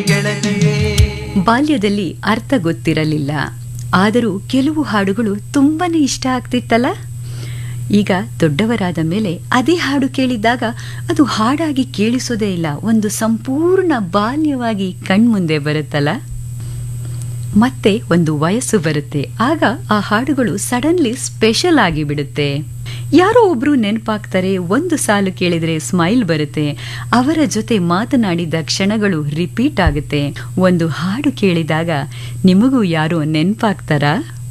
ಗೆಳತಿಯೇ ಬಾಲ್ಯದಲ್ಲಿ ಅರ್ಥ ಗೊತ್ತಿರಲಿಲ್ಲ ಆದರೂ ಕೆಲವು ಹಾಡುಗಳು ತುಂಬಾನೇ ಇಷ್ಟ ಆಗ್ತಿತ್ತಲ್ಲ ಈಗ ದೊಡ್ಡವರಾದ ಮೇಲೆ ಅದೇ ಹಾಡು ಕೇಳಿದಾಗ ಅದು ಹಾಡಾಗಿ ಕೇಳಿಸೋದೇ ಇಲ್ಲ ಒಂದು ಸಂಪೂರ್ಣ ಬಾಲ್ಯವಾಗಿ ಕಣ್ಮುಂದೆ ಬರುತ್ತಲ್ಲ ಮತ್ತೆ ಒಂದು ವಯಸ್ಸು ಬರುತ್ತೆ ಆಗ ಆ ಹಾಡುಗಳು ಸಡನ್ಲಿ ಸ್ಪೆಷಲ್ ಆಗಿ ಬಿಡುತ್ತೆ ಯಾರೋ ಒಬ್ರು ನೆನಪಾಗ್ತಾರೆ ಒಂದು ಸಾಲು ಕೇಳಿದ್ರೆ ಸ್ಮೈಲ್ ಬರುತ್ತೆ ಅವರ ಜೊತೆ ಮಾತನಾಡಿದ ಕ್ಷಣಗಳು ರಿಪೀಟ್ ಆಗುತ್ತೆ ಒಂದು ಹಾಡು ಕೇಳಿದಾಗ ನಿಮಗೂ ಯಾರೋ ನೆನಪಾಗ್ತಾರಾ